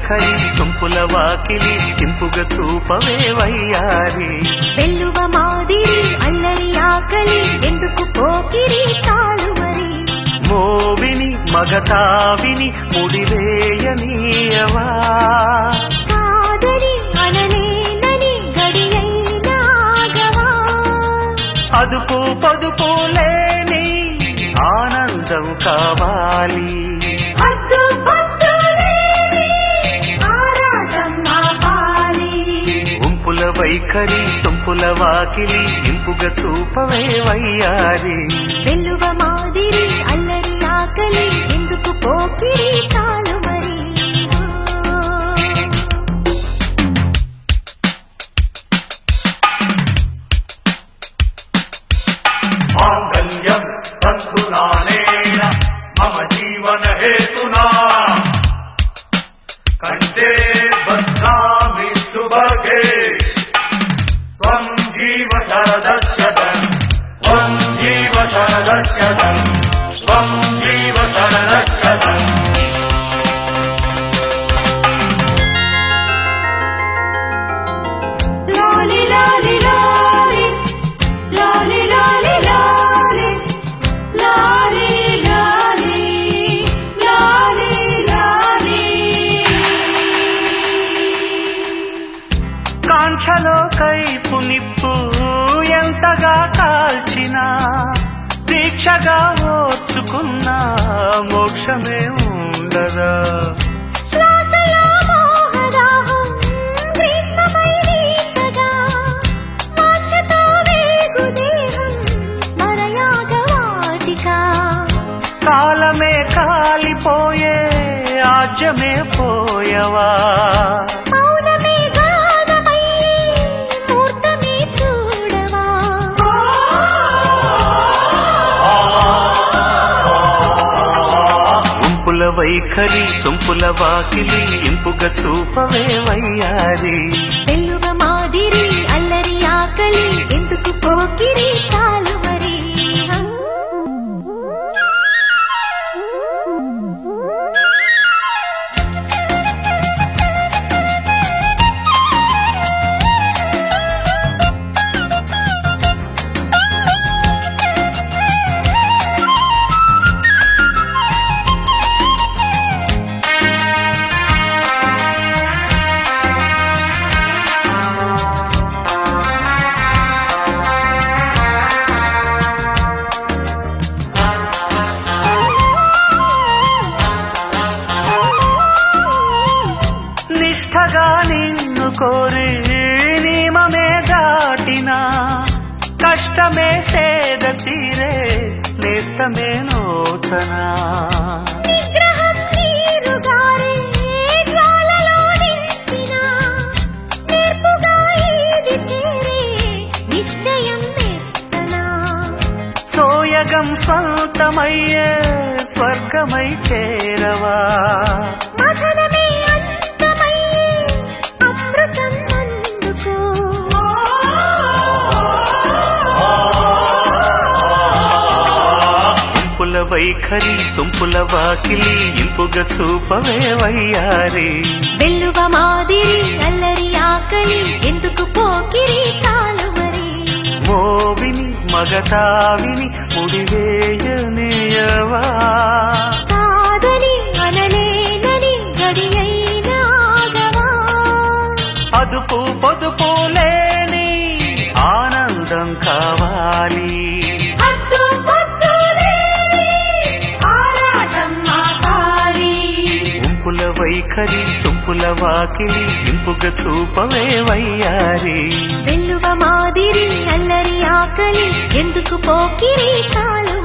వైఖరి సొంపుల వాకిలి ఇంపుగా చూపవే వయ్యారి వెల్లువ మాదిరి అల్లరి ఆకలి ఎందుకు పోకిరి చాలు మరి మోవిని మగతావిని ముడివేయనీయవా కాదని అనలేనని గడియైనాగవా అదుపు పదుపు లేని ఆనందం కావాలి హద్దు హద్దు లేని ఆరాటం ఆపాలి ఉంపుల వైఖరి సొంపుల వాకిలి ఇంపుగా చూపవే వయ్యారి వెల్లువ మాదిరి అల్లరి ఆకలి ఎందుకు పోకిరి చాలు మరి माङ्गल्यम् बन्धुनानेन मम जीवनहेतुना कण्ठे बध्नामि सुभगे त्वम् जीव शरदस्य धन् त्वम् जीव शरदस्य धन् त्वम् जीव शरदस्य धन् లాలి లాలి లాలి లాలి లాలి లాలి లాలి లాలి లాలి లాలి కాంక్షలో కైపు నిప్పు ఎంతగా కాల్చినా దీక్షగా ఓర్చుకున్న మోక్షమే ఉండదా శ్వాసలో మోహదాహం గ్రీష్మమై వీసగా వాంఛతో వేగు దేహం మరయాగవాటికా కాలమే కాలిపోయే ఆజ్యమే పోయవా మౌనమే గానమై మూర్తమే చూడవా ఉంపుల వైఖరి సొంపుల వాకిలి ఇంపుగా చూపవే వయ్యారి వెల్లువ మాదిరి అల్లరి ఆకలి ఎందుకు పోకిరి చాలు మరి నిష్ఠగా నిన్ను కోరి నియమమే దాటినా కష్టమే సేద తీరే నేస్తమే నూతనా నిగ్రహం నీరుగారే జ్వాలలో నింపిన నేర్పుగా ఈది చేరే నిశ్చయం నిత్తనా సోయగం స్వంతమయ్యే స్వర్గమై చేరవా మథనమే అంతమయ్యే అమృతం అందుకో ఇంపుల వైఖరి సొంపుల వాకిలి ఇంపుగా చూపవే వయ్యారి వెల్లువ మాదిరి అల్లరి ఆకలి ఎందుకు పోకిరి చాలు మరి మోవిని మగతావిని ముడివేయనియవా కాదని అనలేనని గడియైనాగవా అదుపు పొదుపు లేని ఆనందం కావాలి హద్దు హద్దు లేని ఆరాటం ఆపాలి ఉంపుల వైఖరి సొంపుల వాకిలి ఇంపుగా చూపవే వయ్యారి వెల్లువ మాదిరి అల్లరి ఆకలి ఎందుకు పోకిరి చాలు